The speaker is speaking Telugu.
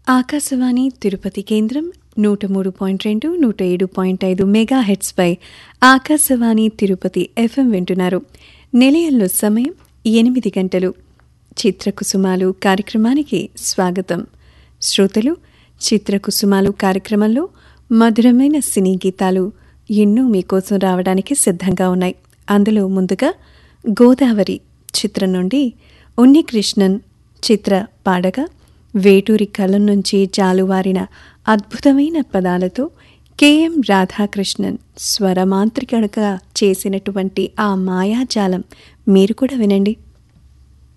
ఆకాశవాణి తిరుపతి కేంద్రం నూట మూడు పాయింట్ రెండు నూట ఏడు పాయింట్ ఐదు మెగా హెడ్స్పై ఆకాశవాణి తిరుపతి ఎఫ్ఎం వింటున్నారు నిలయంలో సమయం ఎనిమిది గంటలు చిత్రకుసుమాలు కార్యక్రమానికి స్వాగతం శ్రోతలు చిత్రకుసుమాలు కార్యక్రమంలో మధురమైన సినీ గీతాలు ఎన్నో మీకోసం రావడానికి సిద్ధంగా ఉన్నాయి అందులో ముందుగా గోదావరి చిత్రం నుండి ఉన్నికృష్ణన్ చిత్ర పాడగా వేటూరి కలం నుంచి జాలువారిన అద్భుతమైన పదాలతో కెఎం రాధాకృష్ణన్ స్వరమాంత్రికగా చేసినటువంటి ఆ మాయాజాలం మీరు కూడా వినండి